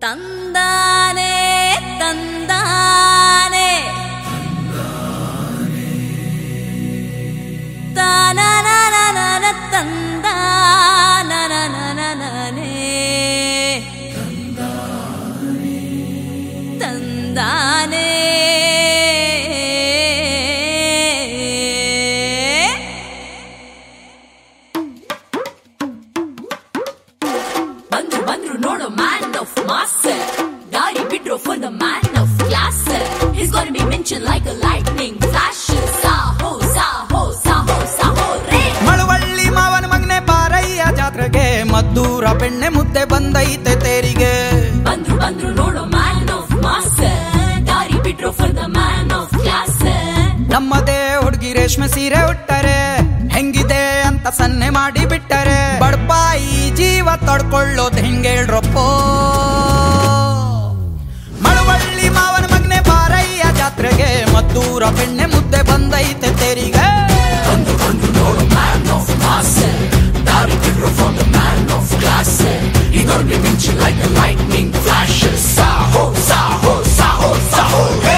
ತಂದಾನೆ ತಂದಾನೆ ತಾನನನನನ ತಂದಾನನನನನನೆ. ತಂದಾನೆ ಬಂದ್ರು ಬಂದ್ರು ನೋಡು ಮ್ಯಾನ್ ಆಫ್ ಮಾಸ್ ದಾರಿ ಬಿಟ್ರು for the man of class he's gonna be mention like a lightning flash Saaho Saaho Saaho Saaho ರೇ ಮಳವಳ್ಳಿ ಮಾವನ ಮಗನೆ ಬಾರಯ್ಯ ಜಾತ್ರೆಗೆ ಮದ್ದೂರ ಬೆಣ್ಣೆ ಮುದ್ದೆ ಬಂದೈತೆ ತೇರಿಗೆ ಬಂದ್ರು ಬಂದ್ರು ನೋಡು ಮ್ಯಾನ್ ಆಫ್ ಮಾಸ್ ದಾರಿ ಬಿಟ್ರು for the man of class ನಮ್ಮದೇ ಹುಡುಗಿ ರೇಷ್ಮೆ ಸೀರೆ ಉಟ್ಟರೆ ಹೆಂಗಿದೆ ಅಂತ ಸನ್ನೆ ಮಾಡಿ ಬಿಟ್ಟರೆ ಬಡ್ಪಾಯಿ ಜೀವ ತಡ್ಕೊಳ್ಳೋದ್ ಹೆಂಗೇಳ್ರಪ್ಪೋ ಮಳವಳ್ಳಿ ಮಾವನ ಮಗನೆ ಬಾರಯ್ಯ ಜಾತ್ರೆಗೆ ಮದ್ದೂರ ಬೆಣ್ಣೆ ಮುದ್ದೆ ಬಂದೈತೆ ತೇರಿಗೆ ಬಂದ್ರು ಬಂದ್ರು ನೋಡು ಮ್ಯಾನ್ ಆಫ್ ಮಾಸ್ ದಾರಿ ಬಿಟ್ರು for the man of class He gonna be mentioned like a lightning flash Saaho Saaho Saaho Saaho ರೇ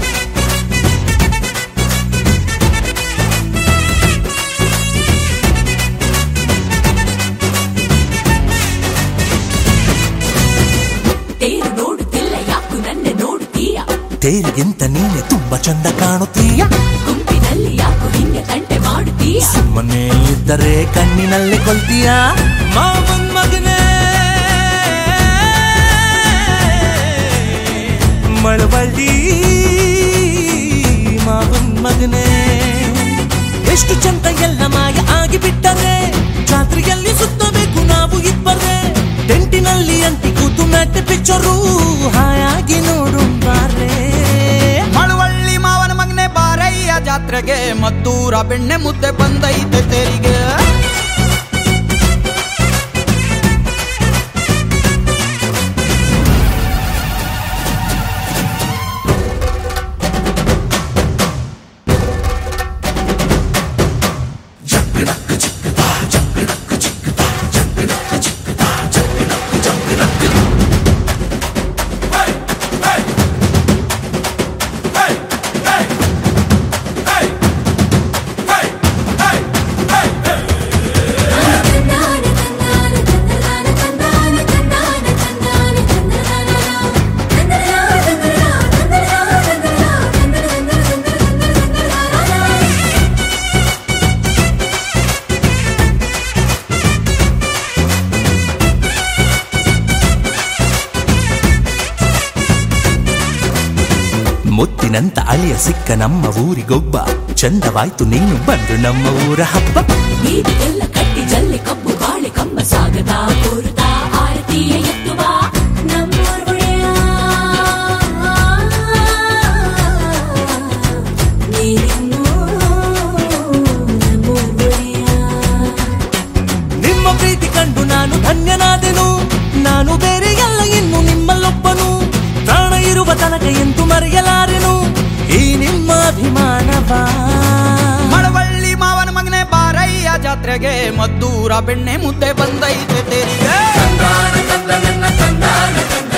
ತೇರು ನೋಡುತ್ತಿಲ್ಲ ಯಾಕು ನನ್ನ ನೋಡುತ್ತೀಯ ತೇರಿಗಿಂತ ನೀನೆ ತುಂಬಾ ಚಂದ ಕಾಣುತ್ತೀಯ ಗುಂಪಿನಲ್ಲಿ ಯಾಕು ಹಿಂಗೆ ತಂಟೆ ಮಾಡುತ್ತೀಯ ಸುಮ್ಮನೆ ಇದ್ದರೆ ಕಣ್ಣಿನಲ್ಲಿ ಕೊಲ್ತೀಯ ಮಾವನ್ ಮಗನೇ ಮಳವಳ್ಳಿ ಮಾವನ್ ಮಗನೇ ಎಷ್ಟು ಚಂದ ಎಲ್ಲ ಮಾಯ ಆಗಿ ಬಿಟ್ಟರೆ ಜಾತ್ರೆಯಲ್ಲಿ ಸುತ್ತಬೇಕು ನಾವು ಇಬ್ಬರೇ ಟೆಂಟಿನಲ್ಲಿ ಅಂಟಿ ಕೂತು ಮ್ಯಾಟ್ ಪಿಕ್ಚರು ಹಾಯಾಗಿ ನೋಡು ಬಾರೇ ಮಳವಳ್ಳಿ ಮಾವನ ಮಗನೆ ಬಾರಯ್ಯ ಜಾತ್ರೆಗೆ ಮದ್ದೂರ ಬೆಣ್ಣೆ ಮುದ್ದೆ ಬಂದೈತೆ ತೇರಿಗೆ ಮುತ್ತಿನಂತ ಅಳಿಯ ಸಿಕ್ಕ ನಮ್ಮ ಊರಿಗೊಬ್ಬ ಚಂದವಾಯ್ತು ನೀನು ಬಂದು ನಮ್ಮ ಊರ ಹಬ್ಬ ನೀರಿಗೆಲ್ಲ ಕಟ್ಟಿ ಜಲ್ಲೆ ಕಬ್ಬು ಬಾಳೆ ಕಂಬ ಸಾಗದ ಕೋರುತ್ತಾ ಆರತಿಯ ಎತ್ತುವ ನಮ್ಮೂರ್ ಒಡೆಯ ನೀರಿನ್ನು ನಮ್ಮೂರ್ ಒಡೆಯ ನಿಮ್ಮ ಪ್ರೀತಿ ಕಂಡು ನಾನು ಧನ್ಯನಾದೆನು ನಾನು ಬೇರೆ ಎಲ್ಲ ಇನ್ನು ನಿಮ್ಮಲ್ಲೊಬ್ಬನು ಪ್ರಾಣ ಇರುವ ತನಕ ಎಂದು ಮರೆಯಲಾರೆನು ಈ ನಿಮ್ಮ ಅಭಿಮಾನವಾ ಮಳವಳ್ಳಿ ಮಾವನ ಮಗನೆ ಬಾರಯ್ಯ ಜಾತ್ರೆಗೆ ಮದ್ದೂರ ಬೆಣ್ಣೆ ಮುದ್ದೆ ಬಂದೈತೆ ತೇರಿಗೆ ತಂದಾನ ತಂದ ನನ್ನ ತಂದಾನ ತಂದ